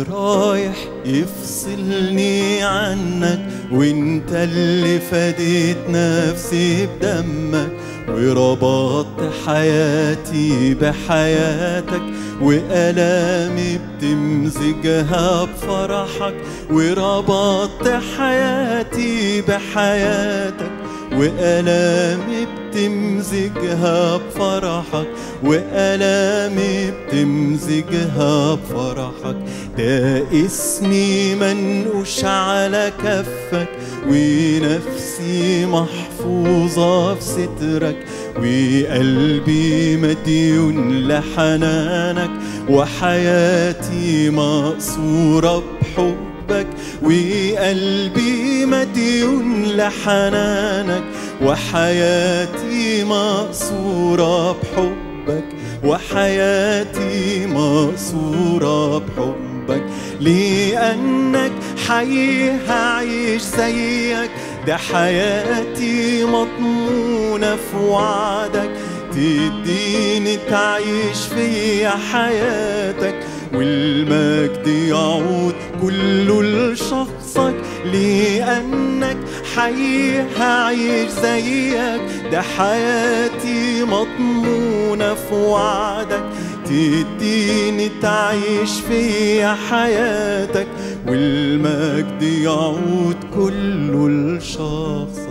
رايح يفصلني عنك وانت اللي فديت نفسي بدمك وربطت حياتي بحياتك وألامي بتمزجها بفرحك وربطت حياتي بحياتك وألامي بتمزجها بفرحك وألامي بتمزجها بفرحك ده اسمي منقوش على كفك ونفسي محفوظة في سترك وقلبي مديون لحنانك وحياتي مقصورة بحبك وقلبي مديون لحنانك وحياتي مقصورة بحبك وحياتي مقصورة بحبك لأنك حي هعيش زيك ده حياتي مضمونة في وعدك تديني تعيش فيا حياتك والمجد يعود كله لشخصك لأنك حي هعيش زيك ده حياتي مضمونة في وعدك تديني تعيش فيا حياتك والمجد يعود كله لشخصك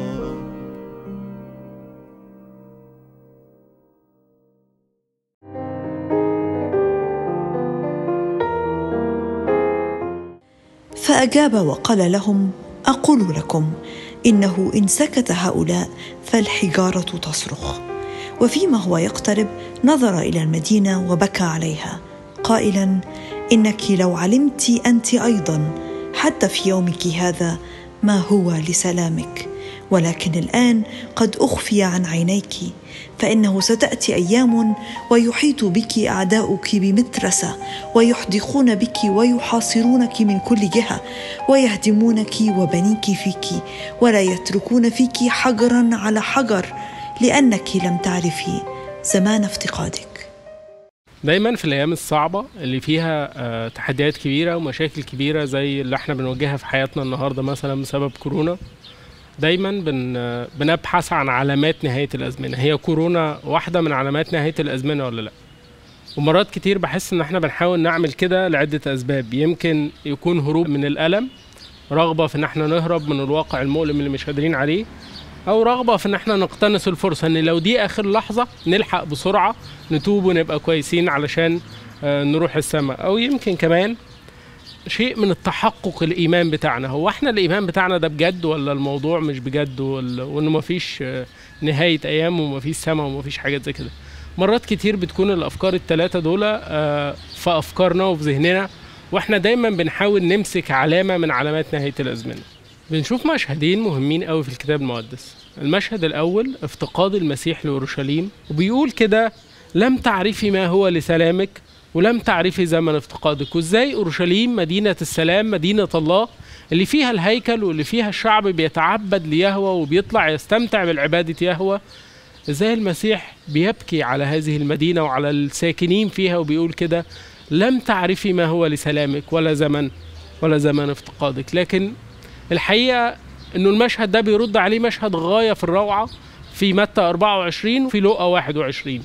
فأجاب وقال لهم أقول لكم إنه إن سكت هؤلاء فالحجارة تصرخ وفيما هو يقترب نظر إلى المدينة وبكى عليها قائلا إنك لو علمت أنت أيضا حتى في يومك هذا ما هو لسلامك ولكن الان قد اخفي عن عينيك فانه ستاتي ايام ويحيط بك اعداؤك بمترسه ويحدقون بك ويحاصرونك من كل جهه ويهدمونك وبنيك فيك ولا يتركون فيك حجرا على حجر لانك لم تعرفي زمان افتقادك دايما في الايام الصعبه اللي فيها آه، تحديات كبيره ومشاكل كبيره زي اللي احنا بنواجهها في حياتنا النهارده مثلا بسبب كورونا دايما بن آه، بنبحث عن علامات نهايه الازمنه هي كورونا واحده من علامات نهايه الازمنه ولا لا ومرات كتير بحس ان احنا بنحاول نعمل كده لعده اسباب يمكن يكون هروب من الالم رغبه في ان احنا نهرب من الواقع المؤلم اللي مش قادرين عليه او رغبه في ان احنا نقتنص الفرصه ان لو دي اخر لحظه نلحق بسرعه نتوب ونبقى كويسين علشان آه، نروح السماء او يمكن كمان شيء من التحقق الايمان بتاعنا هو احنا الايمان بتاعنا ده بجد ولا الموضوع مش بجد ولا وانه مفيش آه، نهايه ايام ومفيش سماء ومفيش حاجات زي كده مرات كتير بتكون الافكار الثلاثه دول آه، في افكارنا وفي ذهننا واحنا دايما بنحاول نمسك علامه من علامات نهايه الازمنه بنشوف مشهدين مهمين قوي في الكتاب المقدس المشهد الاول افتقاد المسيح لاورشليم وبيقول كده لم تعرفي ما هو لسلامك ولم تعرفي زمن افتقادك وازاي اورشليم مدينه السلام مدينه الله اللي فيها الهيكل واللي فيها الشعب بيتعبد ليهوى وبيطلع يستمتع بالعباده يهوى ازاي المسيح بيبكي على هذه المدينه وعلى الساكنين فيها وبيقول كده لم تعرفي ما هو لسلامك ولا زمن ولا زمن افتقادك لكن الحقيقه انه المشهد ده بيرد عليه مشهد غايه في الروعه في متى 24 وفي لوقا 21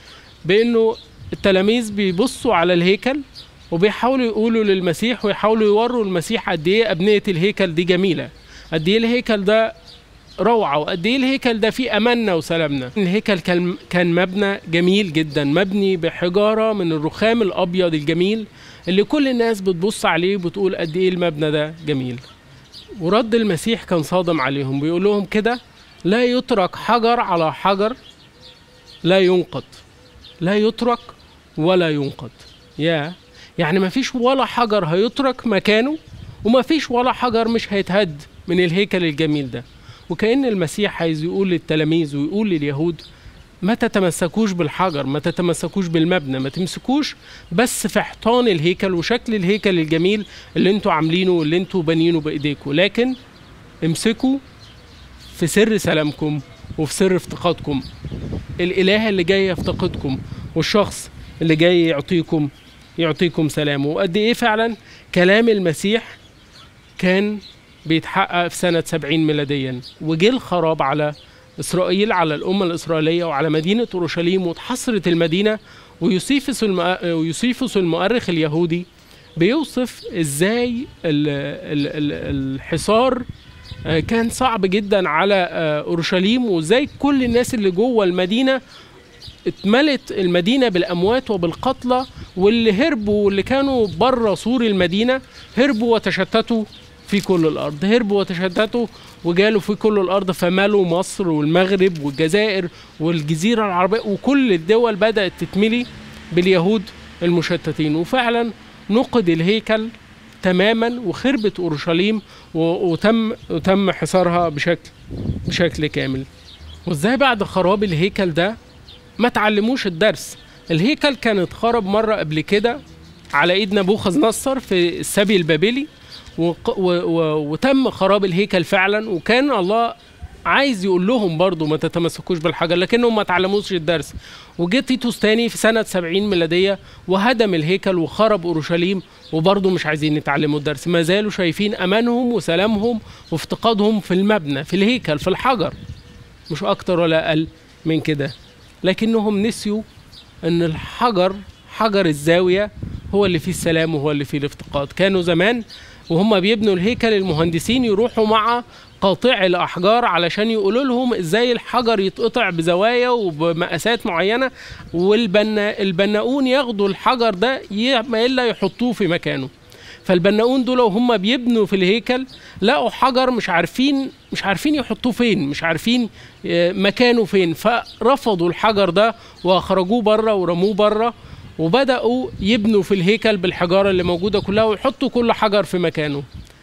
بانه التلاميذ بيبصوا على الهيكل وبيحاولوا يقولوا للمسيح ويحاولوا يوروا المسيح قد ايه ابنيه الهيكل دي جميله قد ايه الهيكل ده روعه وقد ايه الهيكل ده فيه اماننا وسلامنا الهيكل كان كان مبنى جميل جدا مبني بحجاره من الرخام الابيض الجميل اللي كل الناس بتبص عليه وبتقول قد ايه المبنى ده جميل ورد المسيح كان صادم عليهم بيقول لهم كده لا يترك حجر على حجر لا ينقض لا يترك ولا ينقض يا يعني ما فيش ولا حجر هيترك مكانه وما فيش ولا حجر مش هيتهد من الهيكل الجميل ده وكأن المسيح عايز يقول للتلاميذ ويقول لليهود ما تتمسكوش بالحجر ما تتمسكوش بالمبنى ما تمسكوش بس في حيطان الهيكل وشكل الهيكل الجميل اللي انتوا عاملينه واللي انتوا بانيينه بايديكم لكن امسكوا في سر سلامكم وفي سر افتقادكم الاله اللي جاي يفتقدكم والشخص اللي جاي يعطيكم يعطيكم سلامه وقد ايه فعلا كلام المسيح كان بيتحقق في سنة 70 ميلاديا وجه الخراب على إسرائيل على الأمة الإسرائيلية وعلى مدينة أورشليم واتحصرت المدينة ويوسيفس الم... ويوسيفوس المؤرخ اليهودي بيوصف ازاي ال... ال... ال... الحصار آه، كان صعب جدا على آه، اورشليم وازاي كل الناس اللي جوه المدينه اتملت المدينه بالاموات وبالقتلى واللي هربوا واللي كانوا بره سور المدينه هربوا وتشتتوا في كل الارض هربوا وتشتتوا وجالوا في كل الارض فملوا مصر والمغرب والجزائر والجزيره العربيه وكل الدول بدات تتملي باليهود المشتتين وفعلا نقد الهيكل تماما وخربت اورشليم و- وتم وتم حصارها بشكل بشكل كامل وازاي بعد خراب الهيكل ده ما تعلموش الدرس الهيكل كان اتخرب مره قبل كده على ايد نبوخذ نصر في السبي البابلي وق- و و وتم خراب الهيكل فعلا وكان الله عايز يقول لهم برضو ما تتمسكوش بالحجر لكنهم ما تعلموش الدرس وجه تيتوس تاني في سنة 70 ميلادية وهدم الهيكل وخرب أورشليم وبرضو مش عايزين يتعلموا الدرس ما زالوا شايفين أمانهم وسلامهم وافتقادهم في المبنى في الهيكل في الحجر مش أكتر ولا أقل من كده لكنهم نسيوا أن الحجر حجر الزاوية هو اللي فيه السلام وهو اللي فيه الافتقاد كانوا زمان وهم بيبنوا الهيكل المهندسين يروحوا مع قاطع الاحجار علشان يقولوا لهم ازاي الحجر يتقطع بزوايا وبمقاسات معينه والبنا البناؤون ياخدوا الحجر ده ي- ما الا يحطوه في مكانه فالبناؤون دول وهم بيبنوا في الهيكل لقوا حجر مش عارفين مش عارفين يحطوه فين مش عارفين آه، مكانه فين فرفضوا الحجر ده واخرجوه بره ورموه بره وبداوا يبنوا في الهيكل بالحجاره اللي موجوده كلها ويحطوا كل حجر في مكانه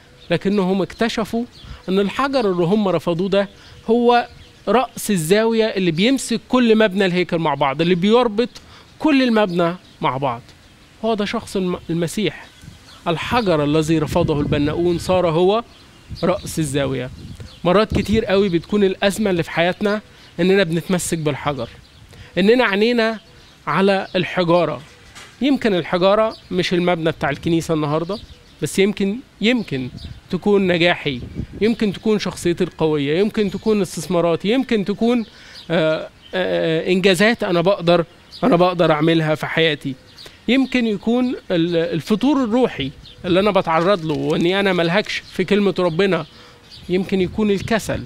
لكنهم اكتشفوا ان الحجر اللي هم رفضوه ده هو راس الزاويه اللي بيمسك كل مبنى الهيكل مع بعض اللي بيربط كل المبنى مع بعض هو ده شخص الم- المسيح الحجر الذي رفضه البناؤون صار هو راس الزاويه مرات كتير قوي بتكون الازمه اللي في حياتنا اننا بنتمسك بالحجر اننا عينينا على الحجاره يمكن الحجاره مش المبنى بتاع الكنيسه النهارده بس يمكن يمكن تكون نجاحي يمكن تكون شخصيتي القويه يمكن تكون استثماراتي يمكن تكون آه، آه، انجازات انا بقدر انا بقدر اعملها في حياتي يمكن يكون ال- الفطور الروحي اللي انا بتعرض له واني انا ملهكش في كلمه ربنا يمكن يكون الكسل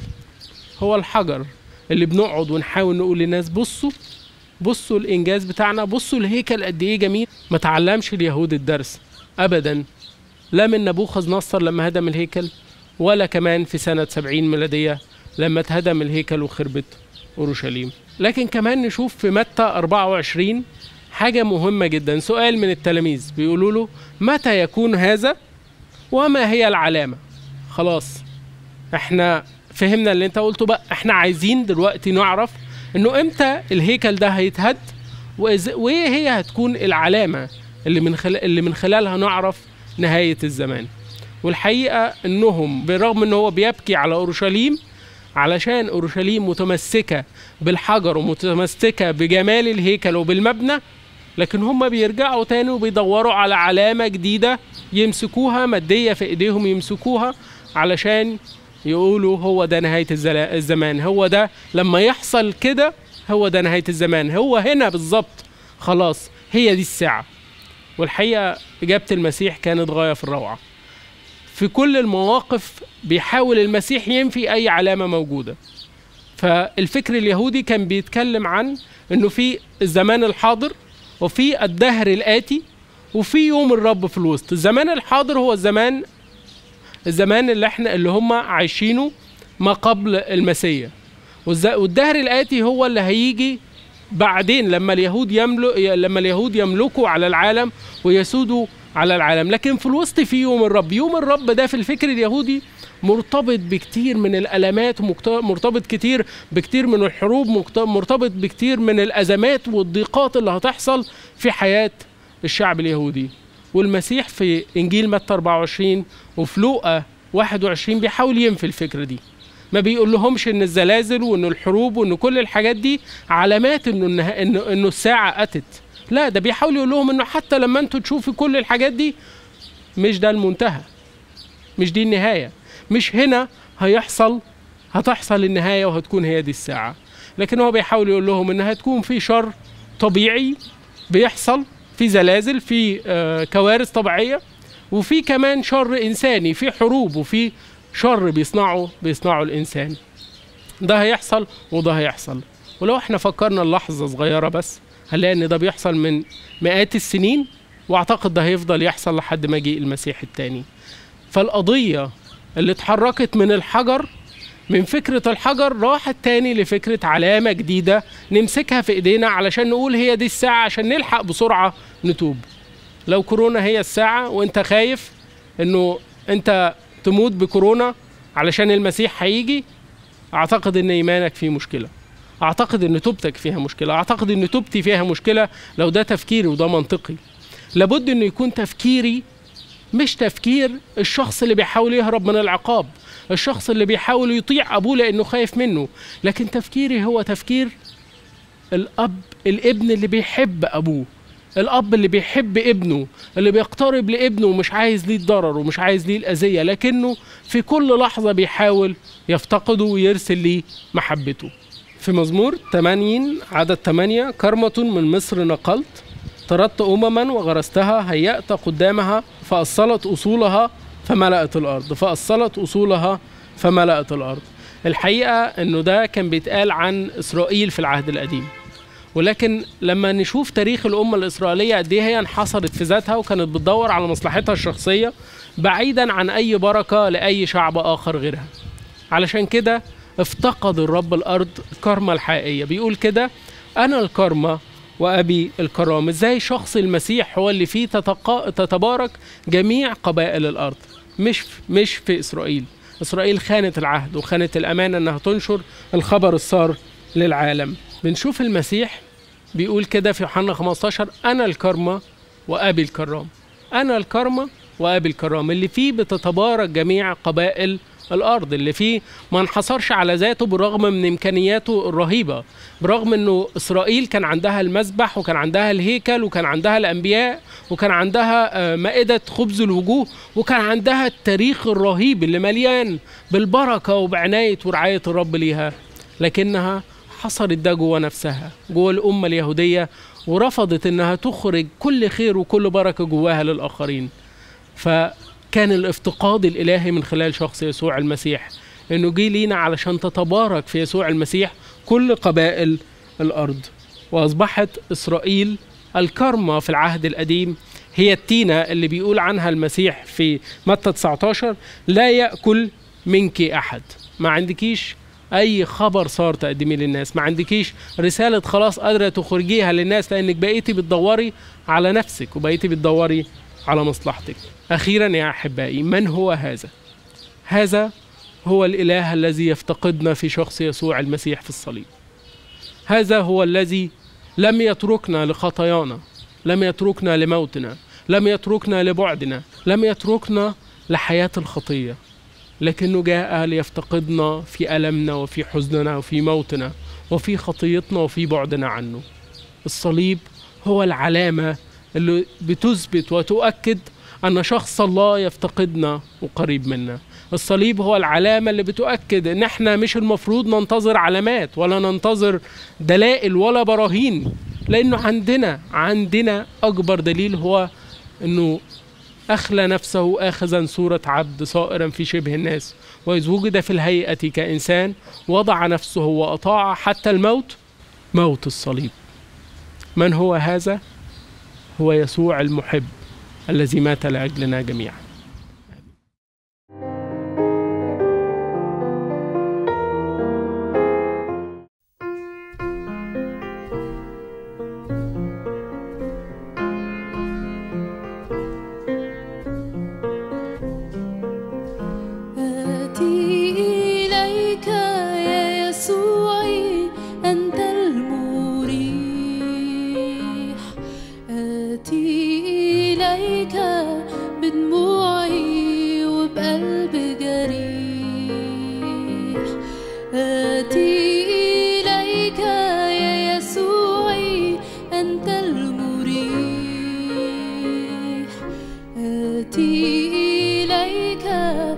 هو الحجر اللي بنقعد ونحاول نقول للناس بصوا بصوا الانجاز بتاعنا بصوا الهيكل قد ايه جميل ما تعلمش اليهود الدرس ابدا لا من نبوخذ نصر لما هدم الهيكل ولا كمان في سنة 70 ميلادية لما اتهدم الهيكل وخربت أورشليم لكن كمان نشوف في متى 24 حاجة مهمة جدا سؤال من التلاميذ بيقولوا له متى يكون هذا وما هي العلامة خلاص احنا فهمنا اللي انت قلته بقى احنا عايزين دلوقتي نعرف انه امتى الهيكل ده هيتهد وإز- وايه هي هتكون العلامة اللي من خلال اللي من خلالها نعرف نهاية الزمان والحقيقة انهم برغم ان هو بيبكي على اورشليم علشان اورشليم متمسكة بالحجر ومتمسكة بجمال الهيكل وبالمبنى لكن هم بيرجعوا تاني وبيدوروا على علامة جديدة يمسكوها مادية في ايديهم يمسكوها علشان يقولوا هو ده نهاية الزلا- الزمان هو ده لما يحصل كده هو ده نهاية الزمان هو هنا بالظبط خلاص هي دي الساعة والحقيقة إجابة المسيح كانت غاية في الروعة في كل المواقف بيحاول المسيح ينفي أي علامة موجودة فالفكر اليهودي كان بيتكلم عن انه في الزمان الحاضر وفي الدهر الآتي وفي يوم الرب في الوسط الزمان الحاضر هو الزمان الزمان اللي احنا اللي هم عايشينه ما قبل المسيا والز- والدهر الآتي هو اللي هيجي بعدين لما اليهود يملك لما اليهود يملكوا على العالم ويسودوا على العالم لكن في الوسط في يوم الرب يوم الرب ده في الفكر اليهودي مرتبط بكتير من الألمات ومكت- مرتبط كتير بكتير من الحروب مكت- مرتبط بكتير من الأزمات والضيقات اللي هتحصل في حياة الشعب اليهودي والمسيح في إنجيل متى 24 وفي لوقا 21 بيحاول ينفي الفكرة دي ما بيقول لهمش ان الزلازل وان الحروب وان كل الحاجات دي علامات انه النها... انه انه الساعه اتت لا ده بيحاول يقول لهم انه حتى لما انتوا تشوفوا كل الحاجات دي مش ده المنتهى مش دي النهايه مش هنا هيحصل هتحصل النهايه وهتكون هي دي الساعه لكن هو بيحاول يقول لهم انها هتكون في شر طبيعي بيحصل في زلازل في آه، كوارث طبيعيه وفي كمان شر انساني في حروب وفي شر بيصنعه بيصنعه الانسان ده هيحصل وده هيحصل ولو احنا فكرنا اللحظه صغيره بس هنلاقي ان ده بيحصل من مئات السنين واعتقد ده هيفضل يحصل لحد ما يجي المسيح التاني فالقضيه اللي اتحركت من الحجر من فكرة الحجر راحت تاني لفكرة علامة جديدة نمسكها في ايدينا علشان نقول هي دي الساعة عشان نلحق بسرعة نتوب لو كورونا هي الساعة وانت خايف انه انت تموت بكورونا علشان المسيح هيجي اعتقد ان ايمانك فيه مشكلة اعتقد ان توبتك فيها مشكلة اعتقد ان توبتي فيها مشكلة لو ده تفكيري وده منطقي لابد انه يكون تفكيري مش تفكير الشخص اللي بيحاول يهرب من العقاب الشخص اللي بيحاول يطيع ابوه لانه خايف منه لكن تفكيري هو تفكير الاب الابن اللي بيحب ابوه الاب اللي بيحب ابنه اللي بيقترب لابنه ومش عايز ليه الضرر ومش عايز ليه الاذيه لكنه في كل لحظه بيحاول يفتقده ويرسل ليه محبته في مزمور 80 عدد 8 كرمة من مصر نقلت طردت أمما وغرستها هيأت قدامها فأصلت أصولها فملأت الأرض فأصلت أصولها فملأت الأرض الحقيقة أنه ده كان بيتقال عن إسرائيل في العهد القديم ولكن لما نشوف تاريخ الأمة الإسرائيلية قد إيه هي انحصرت في ذاتها وكانت بتدور على مصلحتها الشخصية بعيدا عن أي بركة لأي شعب آخر غيرها علشان كده افتقد الرب الأرض الكرمة الحقيقية بيقول كده أنا الكرمة وأبي الكرام إزاي شخص المسيح هو اللي فيه تتقا... تتبارك جميع قبائل الأرض مش مش في إسرائيل إسرائيل خانت العهد وخانت الأمانة أنها تنشر الخبر السار للعالم بنشوف المسيح بيقول كده في يوحنا 15 أنا الكرمة وأبي الكرام أنا الكرمة وأبي الكرام اللي فيه بتتبارك جميع قبائل الارض اللي فيه ما انحصرش على ذاته بالرغم من امكانياته الرهيبه برغم انه اسرائيل كان عندها المذبح وكان عندها الهيكل وكان عندها الانبياء وكان عندها آه، مائده خبز الوجوه وكان عندها التاريخ الرهيب اللي مليان بالبركه وبعنايه ورعايه الرب ليها لكنها حصرت ده جوه نفسها جوه الامه اليهوديه ورفضت انها تخرج كل خير وكل بركه جواها للاخرين فكان الافتقاد الالهي من خلال شخص يسوع المسيح انه جه لينا علشان تتبارك في يسوع المسيح كل قبائل الارض واصبحت اسرائيل الكرمه في العهد القديم هي التينه اللي بيقول عنها المسيح في متى 19 لا ياكل منك احد ما عندكيش اي خبر صار تقدميه للناس ما عندكيش رساله خلاص قادره تخرجيها للناس لانك بقيتي بتدوري على نفسك وبقيتي بتدوري على مصلحتك اخيرا يا احبائي من هو هذا هذا هو الاله الذي يفتقدنا في شخص يسوع المسيح في الصليب هذا هو الذي لم يتركنا لخطايانا لم يتركنا لموتنا لم يتركنا لبعدنا لم يتركنا لحياه الخطيه لكنه جاء ليفتقدنا في ألمنا وفي حزننا وفي موتنا وفي خطيتنا وفي بعدنا عنه الصليب هو العلامة اللي بتثبت وتؤكد أن شخص الله يفتقدنا وقريب منا الصليب هو العلامة اللي بتؤكد إن إحنا مش المفروض ننتظر علامات ولا ننتظر دلائل ولا براهين لأنه عندنا عندنا أكبر دليل هو إنه أخلى نفسه آخذا صورة عبد صائرا في شبه الناس وإذ وجد في الهيئة كإنسان وضع نفسه وأطاع حتى الموت موت الصليب من هو هذا؟ هو يسوع المحب الذي مات لأجلنا جميعا آتي إليك يا يسوعي أنت المريح آتي إليك بدموع إليك